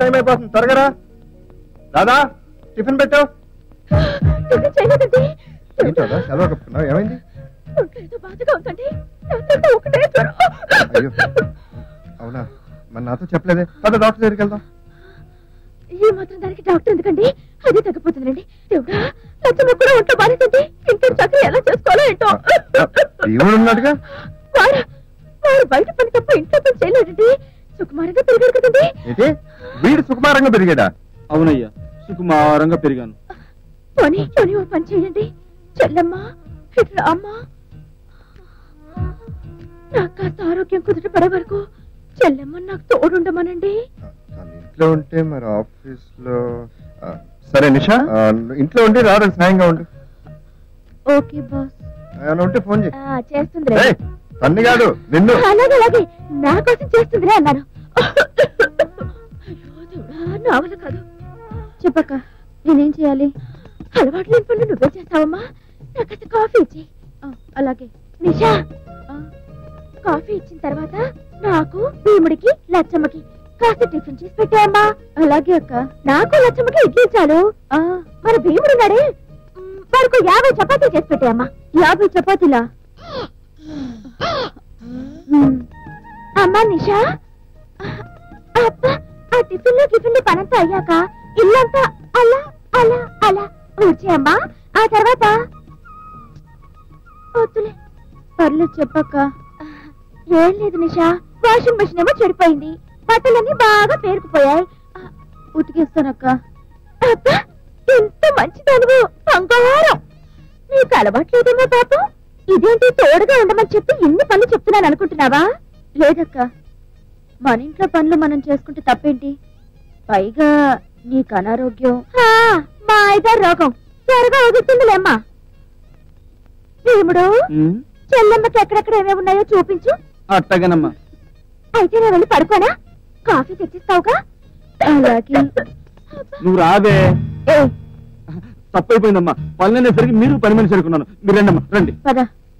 Time అయిపోతుంది త్వరగా రా. రాదా టిఫిన్ పెట్టు టిఫిన్ చేయలేదండి ఏంటి రాదా సెలవు కప్పుకున్నావు ఏమైంది ఒంట్లో ఏదో బాధగా ఉందండి నాకంటే ఒకటే జ్వరం అయ్యో అవునా మరి నాతో చెప్పలేదే పద డాక్టర్ దగ్గరికి వెళ్దాం ఈ మాత్రం దానికి డాక్టర్ ఎందుకండి అదే తగ్గిపోతుందండి దేవుడా లచ్చమ్మ కూడా ఒంట్లో బాధిందండి ఇంట్లో చక్కగా ఎలా చేసుకోవాలో ఏంటో దేవుడు ఉన్నాడుగా వారు వారు బయట పని తప్ప ఇంట్లో పని చేయలేదండి సుకుమారంగా తిరిగాడు కదండి ఏంటి వీడు సుకుమారంగా పెరిగాడా అవునయ్యా సుకుమారంగా పెరిగాను పోనీ పోనీ ఓ పని చేయండి చెల్లమ్మ ఇట్లా అమ్మ నాకు కాస్త ఆరోగ్యం కుదుట పడే వరకు చెల్లెమ్మ నాకు తోడుండమనండి తను ఇంట్లో ఉంటే మరి ఆఫీస్ లో ఆ, సరే నిషా ఆ, నువ్వు ఇంట్లో ఉండి రావడానికి సాయంగా ఉండు ఓకే బాస్ ఏమైనా ఉంటే ఫోన్ చేయి చేస్తుందిరే ఏయ్, తన్ని కాదు నిన్ను అలాగే అలాగే నా కోసం చేస్తుందిరే అన్నాను అయ్యో దేవుడా నా వల్ల కాదు చెప్పక్క నేనేం చేయాలి అలవాటు లేని పనులు నువ్వే చేస్తావమ్మా నాకు కాస్త కాఫీ ఇచ్చి అలాగే నిషా కాఫీ ఇచ్చిన తర్వాత నాకు భీముడికి లచ్చమ్మకి కాస్త టిఫిన్ చేసి పెట్టాయమ్మా అలాగే అక్క నాకు లచ్చమ్మకి ఇడ్లీ చాలు మరి భీముడు నాడే వారికి యాభై చపాతీ చేసి పెట్టాయమ్మా యాభై చపాతీలా మ్మ్. అమ్మా నిషా అబ్బా ఆ టిఫిన్ లో టిఫిన్ లో పనంతా అయ్యాక ఇల్లంతా అలా అలా అలా ఊడ్చేయమ్మా ఆ తర్వాత వద్దులే పర్లేదు చెప్పక్క ఏం లేదు నిషా వాషింగ్ మెషిన్ ఏమో చెడిపోయింది బట్టలన్నీ బాగా పేరుకుపోయాయి ఆ, ఉతికేస్తానక్క అబ్బా ఎంత మంచిదనువు బంగారం నీకు అలవాట్లేదేమో పాపం ఇదేంటి తోడుగా ఉండమని చెప్పి ఇన్ని పనులు చెప్తున్నాను అనుకుంటున్నావా లేదక్క మన ఇంట్లో పనులు మనం చేసుకుంటే తప్పేంటి పైగా నీకు అనారోగ్యం మా ఐదారు రోగం త్వరగా వదులుతుందిలేమ్మా భీముడు ఉమ్, చెల్లెమ్మకి ఎక్కడెక్కడ ఏమేమి ఉన్నాయో చూపించు అట్టగనమ్మా అయితే నేను వెళ్ళి పడుకోనా కాఫీ తెచ్చిస్తావుగా అలాగే నువ్వు రావే ఏ తప్పైపోయిందమ్మా పనులనేసరికి మీరు పని మనిషి అనుకున్నాను మీరు రండమ్మా రండి పద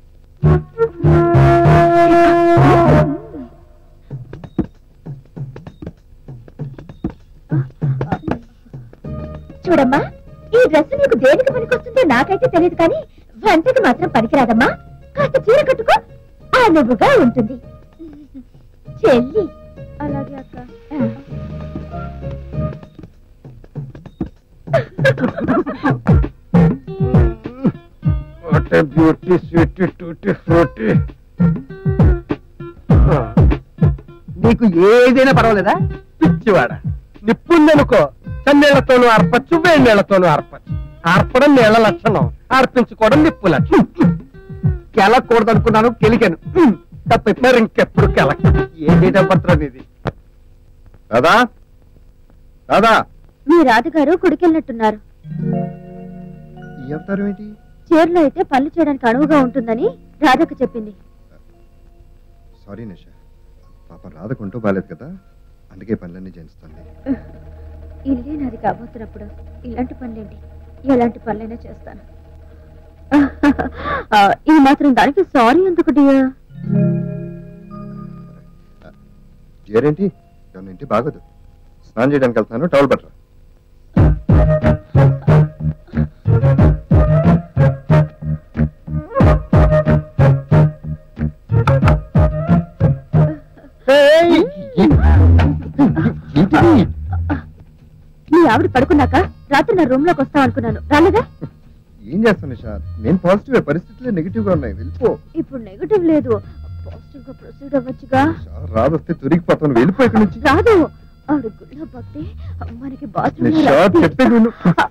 చూడమ్మా ఈ డ్రెస్ నీకు దేనికి పనికొస్తుందో నాకైతే తెలియదు కానీ వంటకి మాత్రం పనికిరాదమ్మా కాస్త చీర కట్టుకో అనువుగా ఉంటుంది చెల్లి అలాగే అక్క what beauty sweet tutti frutti నీకు ఏదైనా పర్వాలేదా పిచ్చివాడ నిప్పుందనుకో చన్నీళ్లతోనూ అర్పచ్చు వేడి నీళ్లతోనూ అర్పచ్చు అర్పడం నీళ్ల లక్షణం అర్పించుకోవడం నిప్పు లక్షణం కెలకూడదు అనుకున్నాను కెలికాను తప్ప మరి ఇంకెప్పుడు కెలక ఏ డేట్ ఆఫ్ బర్త్ ఇది రాదా రాదా మీ రాధగారు గుడికెళ్ళినట్టున్నారు ఈ అవతారం ఏంటి చీరలో అయితే పనులు చేయడానికి అనువుగా ఉంటుందని రాధకు చెప్పింది సారీ నిషా పాప రాధకుంటూ బాలేదు కదా అందుకే పనులన్నీ చేయిస్తుంది ఇల్లే నాది కాబోతున్నప్పుడు ఇలాంటి పనులేంటి ఎలాంటి పనులైనా చేస్తాను ఆ, ఈ మాత్రం దానికి సారీ ఎందుకు డియర్ ఏరేంటి ఎవరి ఇంటి బాగోదు స్నానం చేయడానికి వెళ్తాను టవల్ పట్టరా మీ ఆవిడ పడుకున్నాక రాత్రి నా రూమ్ లోకి వస్తాం అనుకున్నాను రాలేదా ఏం చేస్తాను నిషా నేను పాజిటివ్ పరిస్థితులు నెగిటివ్ గా ఉన్నాయి వెళ్ళిపో ఇప్పుడు నెగటివ్ లేదు పాజిటివ్ గా ప్రొసీడ్ అవ్వచ్చుగా నిషా, రాదొస్తే తొరిగిపోతాను వెళ్ళిపో ఇక్కడి నుంచి రాదు ఆవిడ గుళ్ళో భక్తి మనకి బాత్రూమ్ నిషా చెప్పేది విను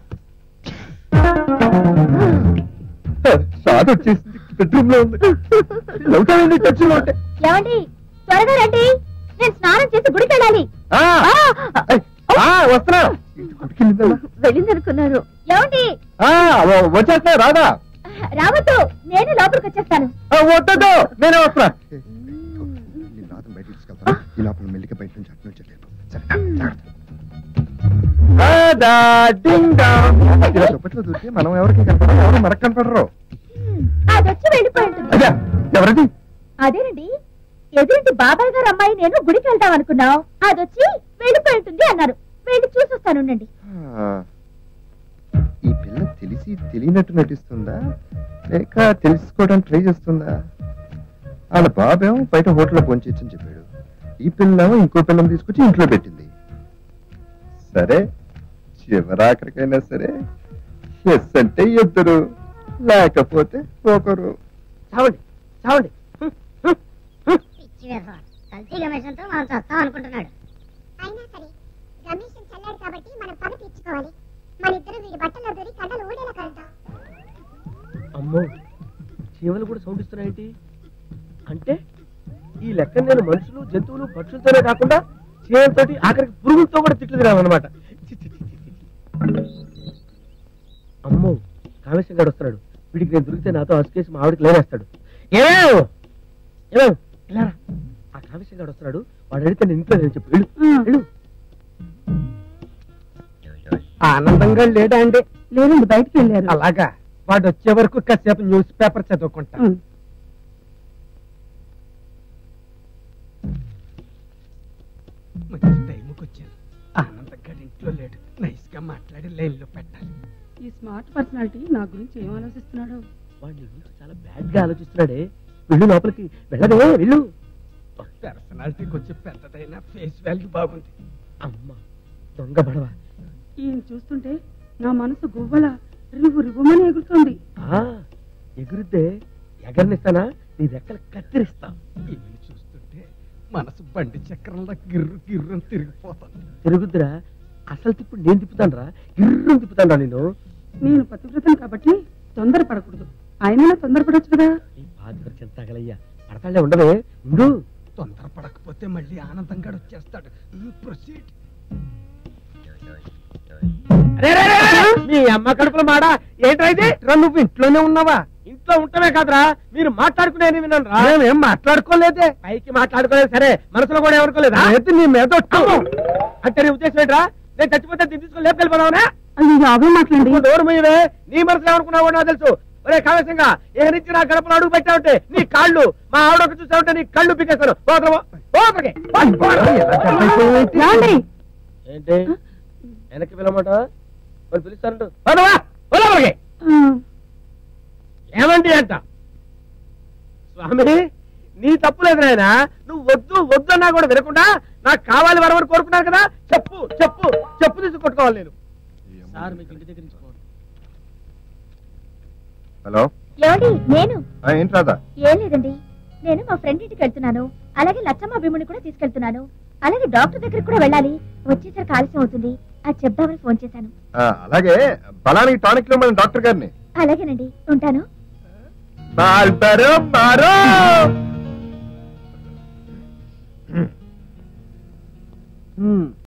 రాదు వచ్చేసింది బెడ్రూమ్ లో ఉంది నవ్వుతావేంటి టచ్ లో ఉంటే ఏమండి త్వరగా రండి నేను స్నానం చేసి గుడికి వెళ్ళాలి ఆ, ఏయ్, ఆ, వస్తున్నా గుడికెళ్ళిందా? వెళ్ళిందనుకున్నారు ఏమండి ఆ, వ- వచ్చేస్తున్నా రాదా రావద్దు నేను లోపలికి వచ్చేస్తాను ఆ, వద్దొద్దు నేనే వస్తున్నా నేను రాత్రి బయట తీసుకెళ్తాను ఈ లోపల మెల్లిక బయట నుంచి అటు నుంచి అటు వెళ్ళిపో. సరేనా? జాగ్రత్త. Radha, ding dong. ఇలా దుప్పట్లో దూరితే మనం ఎవరికి కనపడరు ఎవరు మనకు కనపడరు అది వచ్చి వెళ్ళిపోయి ఉంటుంది అదే ఎవరిది అదేనండి ఎదురింటి బాబాయ్ గారు అమ్మాయి నేను గుడికి వెళ్దాం అనుకున్నాం అదొచ్చి వెళ్ళిపోయి ఉంటుంది అన్నారు వెళ్ళి చూసొస్తానుండండి ఆ, ఈ పిల్ల తెలిసి తెలియనట్టు నటిస్తుందా లేక తెలుసుకోవడానికి ట్రై చేస్తుందా వాళ్ళ బాబేమో బయట హోటల్లో పొంచిచ్చని చెప్పాడు ఈ పిల్లేమో ఇంకో పిల్లని తీసుకొచ్చి ఇంట్లో పెట్టింది సరే చివరాఖరికైనా సరే ఎస్ అంటే ఇద్దరు లేకపోతే ఒకరు చావండి చావండి పిచ్చి వేధవ. కల్తీ గమేషంతో మనం చస్తాం అనుకుంటున్నాడు అయినా సరే రమేష్ చల్లాడు కాబట్టి మనం పగ తీర్చుకోవాలి మన ఇద్దరు వీడి బట్టల్లో దూరి కండలు ఊడేలా కలుద్దాం అమ్మో చీమలు కూడా సౌండ్ ఇస్తున్నాయేంటి అంటే ఈ లెక్క నేను మనుషులు జంతువులు పక్షులతోనే కాకుండా చీమలతోటి ఆఖరికి పురుగులతో కూడా తిట్లు తినాలన్నమాట చి, చి, చి, చి, చి. అమ్మో కామేశ్వర గారు వస్తున్నాడు వీడికి నేను దొరికితే నాతో అసుకేసి మా ఆవిడకి లేనేస్తాడు ఏమేవ్ ఏమేవ్ ఇలా రా. ఆ కామేశ్వర గారు వస్తున్నాడు వాడు అడిగితే నేను ఇంట్లో నేను చెప్పు వెళ్ళు వెళ్ళు ఆనందంగా లేడా అండి లేదండి బయటికి వెళ్ళారు అలాగా వాడు వచ్చే వరకు కాసేపు న్యూస్ పేపర్ చదువుకుంటా ఉమ్. మంచి టైంకి వచ్చాను ఆనంద్ గారి ఇంట్లో లేడు నైస్ గా మాట్లాడి లైన్ లో పెట్టాలి ఈ స్మార్ట్ పర్సనాలిటీ నా గురించి ఏం ఆలోచిస్తున్నాడు వాడి గురించి చాలా బ్యాడ్ గా ఆలోచిస్తున్నాడే వెళ్ళు లోపలికి వెళ్ళదే వెళ్ళు పర్సనాలిటీ కొంచెం పెద్దదైనా ఫేస్ వాల్యూ బాగుంది అమ్మ దొంగ బడవ ఈయన చూస్తుంటే నా మనసు గువ్వల రివ్వు రివ్వుమని ఎగురుతోంది ఆ ఎగురుద్దే ఎగరనిస్తానా నీ రెక్కలు కత్తిరిస్తా ఈమెను చూస్తుంటే మనసు బండి చక్రంలో గిర్రు గిర్రు తిరిగిపోతుంది తిరుగుద్దురా అసలు తిప్పుడు నేను తిప్పుతాను రా గిర్రం తిప్పుతాను రా నేను నేను పతివ్రతం కాబట్టి తొందరపడకూడదు ఆయనైనా తొందరపడొచ్చు కదా ఈ పాతికర్ చింత తగలయ్యా పడతాడే ఉండవే ఉండు తొందర పడకపోతే మళ్ళీ ఆనందంగా వచ్చేస్తాడు ప్రొసీడ్ మీ అమ్మ కడుపులో మాడా ఏంట్రా ఇది రా నువ్వు ఇంట్లోనే ఉన్నావా ఇంట్లో ఉంటమే కాదురా మీరు మాట్లాడుకునేది విన్నాను రా మేమేం మాట్లాడుకోలేదే పైకి మాట్లాడుకోలేదు సరే మనసులో కూడా ఎవరుకోలేదా అయితే నీ మీద అంటే నీ ఉద్దేశం ఏంట్రా నేను చచ్చిపోతే దీన్ని తీసుకొని లేపుకెళ్ళిపోదావునా అది అవే మాట్లాడండి నువ్వు దూరం పోయివే నీ మనసులో ఏమనుకున్నావో నాకు తెలుసు ఒరే కావేశంగా ఏ నుంచి నా గడపలో అడుగు పెట్టావుంటే నీ కాళ్ళు మా ఆవిడ ఒక చూసావుంటే నీ కళ్ళు పీకేస్తాను పోతలవో పోతలకి రాండి ఏంటి వెనక్కి పిలవమాట వాళ్ళు పిలుస్తారంట పోదవా పోలవలకి ఆ, ఏమండి అంట స్వామి నీ తప్పులేదు నాయన నువ్వు వద్దు వద్దు అన్నా కూడా వినకుండా నాకు కావాలి వరవని కోరుకున్నాను కదా చెప్పు చెప్పు చెప్పు తీసి కొట్టుకోవాలి నేను సార్ మీకు ఇంటి దగ్గర నుంచి ఫోన్. హలో ఏమండి నేను ఆ, ఏంటి రాదా ఏం లేదండి నేను మా ఫ్రెండ్ ఇంటికి వెళ్తున్నాను అలాగే లచ్చమ్మ భీముని కూడా తీసుకెళ్తున్నాను అలాగే డాక్టర్ దగ్గరికి కూడా వెళ్ళాలి వచ్చేసరికి ఆలస్యం అవుతుంది అది చెప్దామని ఫోన్ చేశాను ఆ, అలాగే బలానికి టానిక్ లో మన డాక్టర్ గారిని అలాగేనండి ఉంటాను బాల్బరో మారో